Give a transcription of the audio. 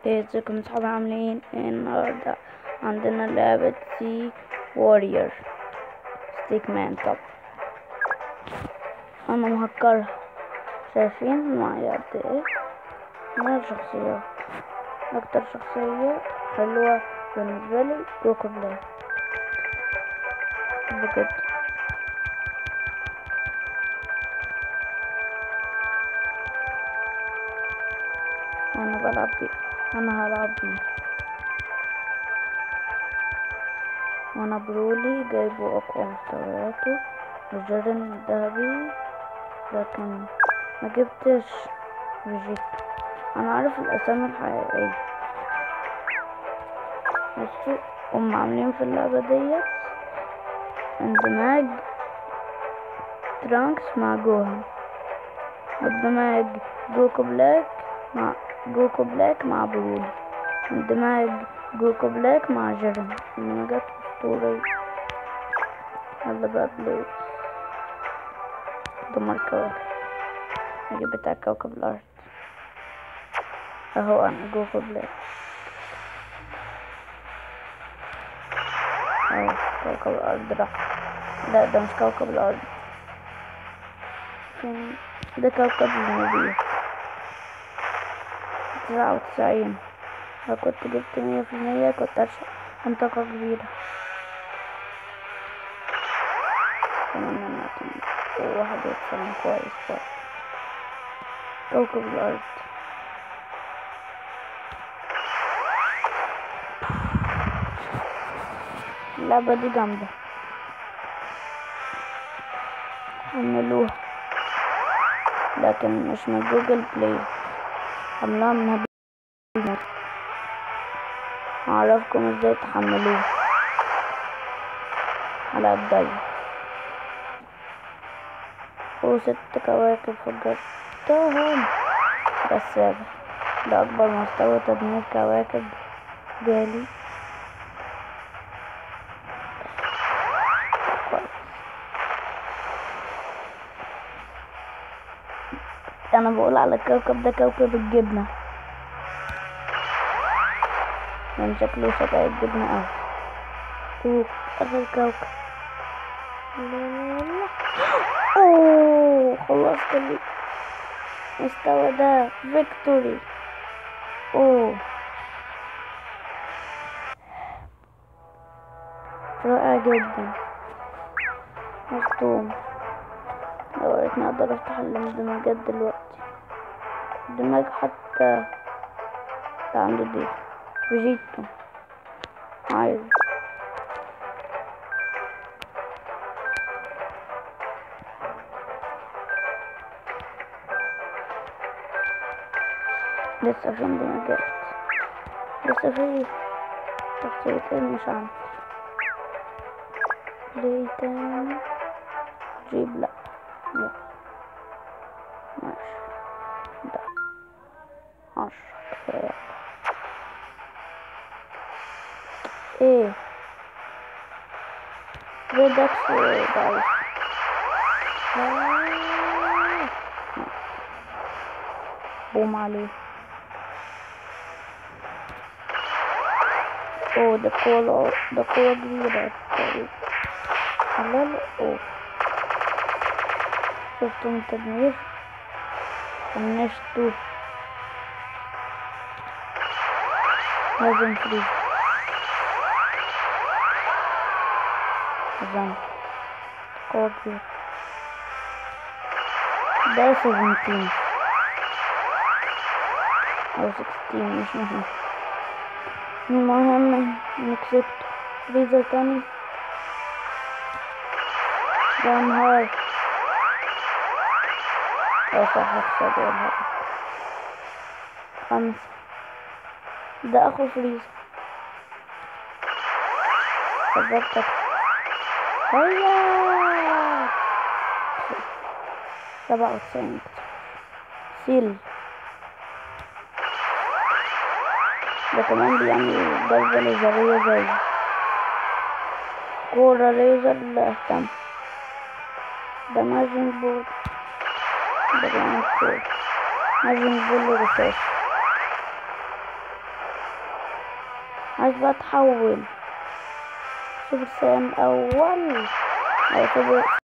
ايه ازيكم اصحابي عاملين ايه النهاردة عندنا لعبة سي وورير ستيك مان طب انا مهكرها شايفين معايا قد ايه من الشخصيات اكتر شخصية حلوة بالنسبة لي جوكو بلاي بجد وانا بلعب بيه انا هلعب بيه وانا برولي جايبه اقوى مستوياته وجيرن الذهبي لكن ما جبتش فيجيتو انا عارف الاسامي الحقيقية بس هم عاملين في اللعبة ديت اندماج ترانكس مع جوهان واندماج جوكو بلاك مع جوكو بلاك مع برولي اندماج جوكو بلاك مع جيرن اندماجات اسطورية يلا بقى بلاي دمر كواكب اجيب بتاع كوكب الارض اهو انا جوكو بلاك اهو كوكب الارض راح لا ده مش كوكب الارض فين ده كوكب المريخ تسعة وتسعين لو كنت جبت مية في المية كنت أرشق منطقة كبيرة كمان واحد وتسعين كويس برضه كوكب الأرض اللعبة دي جامدة عملوها لكن مش من جوجل بلاي عملوها من هابي هعرفكم ازاي تحملوها على الجاي وست كواكب فجرتهم ده السابع ده أكبر مستوى تدمير كواكب جالي كويس أنا بقول على الكوكب ده كوكب الجبنة من شكله شبه الجبنة أوي أوه آخر كوكب لا لا لا أوه خلصت لي المستوى ده فيكتوري أوه رائع جدا مصدوم لو وريتني أقدر أفتح الاندماجات دلوقتي الدماغ حتى ده عنده دي فيجيتو عايز لسه في اندماجات لسه في شخصيتين مش عندي ليه تاني جيب لا لا ماشي ده عشرة كفاية ايه ريدكس ضعيف بوم عليه اوه ده قوة ده قوة كبيرة تقريبا حلال اوه شفتوا من تدمير فنشتو لازم فريز زن قوة كبيرة ده سفنتين أو سكستين مش مهم المهم انك كسبت فريزر تاني ده انهار او صح اخسر ولا خمسة ده اخو فريزر قدرت هيا سبعة وتسعين سيل ده كمان بيعمل ضربة ليزرية زي كورة ليزر لا اهتم ده ماجن بول ده بيعمل كورة ماجن بول رصاص عايز بقى تحول سوبر سايان الاول او سوبر